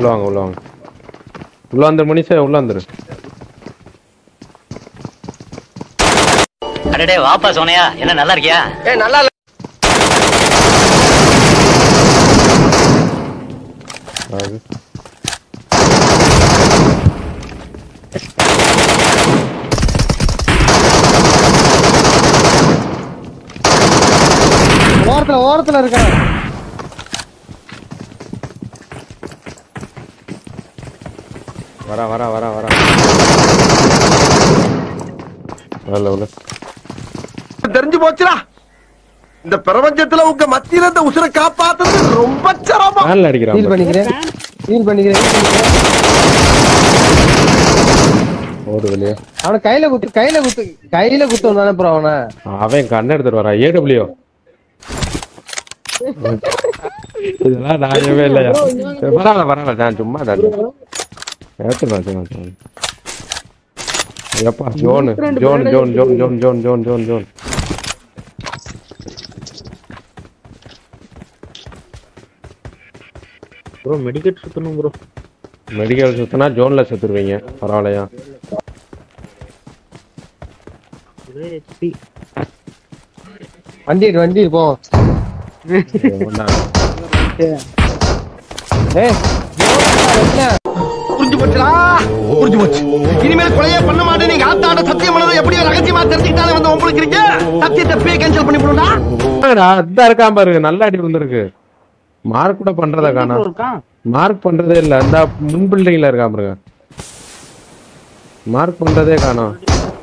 உள்ள வாங்க உள்ள வாங்க உள்ள வந்துரு மணிஷா உள்ள வந்துரு அடடே வாப்பா சோனையா என்ன நல்லா இருக்கியா ஏ நல்லா இல்ல அது ஓரத்துல ஓரத்துல இருக்கான் வரா வரா வரா வரா உள்ள உள்ள தெரிஞ்சு போச்சுடா இந்த பிரபஞ்சத்துல உங்க மத்தியில இந்த உசுரை காப்பாத்துறது ரொம்ப சிரமம் மேல அடிக்கிறான் ஹீல் பாரு. பண்ணிக்கிறேன் ஹீல் பண்ணிக்கிறேன் heal பண்ணிக்கிறேன் ஓடு வெளியே அவன கையில குத்து கையில குத்து கையில குத்து தானே ப்ரோ அவன அவன் கண்ண எடுத்துட்டு வரான் ஏடபிள்யூ இதெல்லாம் நியாயமே இல்லையா சரி, பரவாயில்ல பரவாயில்ல நான் சும்மா தான் எடுத்துக்கலாம் எடுத்துக்கலாம் எப்பா ஜோன் ஜோன் ஜோன் ஜோன் ஜோன் ஜோன் ஜோன் ஜோன் ஜோன் ப்ரோ மெடிக்கெட் சுத்தணும் ப்ரோ மெடிக்கல் சுத்தினா ஜோன்ல செத்துருவீங்க பரவாயில்லையா ஒரே ஹெச்பி வண்டி எடு, வண்டி எடு, போ ஒண்ணா. ஏய் என்ன புரிஞ்சு போச்சுடா புரிஞ்சு போச்சு இனிமேல் கொலையே பண்ண மாட்டேன் நீங்க ஆத்தாட சத்தியம் பண்ணதை எப்படியோ ரகசியமா தெரிஞ்சுக்கிட்டாலே வந்து உங்களுக்கு இருக்கீங்க சத்தியத்தை பே கேன்சல் பண்ணி விடுடா என்னடா, அதான் இருக்கான் பாருங்க நல்ல அடி வந்திருக்கு மார்க் கூட பண்றதா காணா இருக்கான் மார்க் பண்றதே இல்ல அந்த முன் பில்டிங்ல இருக்கான் பாருங்க மார்க் பண்றதே காணோம்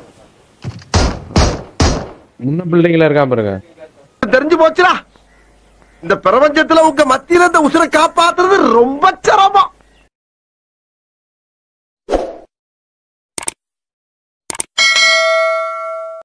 முன்ன பில்டிங்ல இருக்கான் பாருங்க தெரிஞ்சு போச்சுடா இந்த பிரபஞ்சத்துல உங்க மத்தியில இந்த உசுரை காப்பாத்துறது ரொம்ப சிரமம்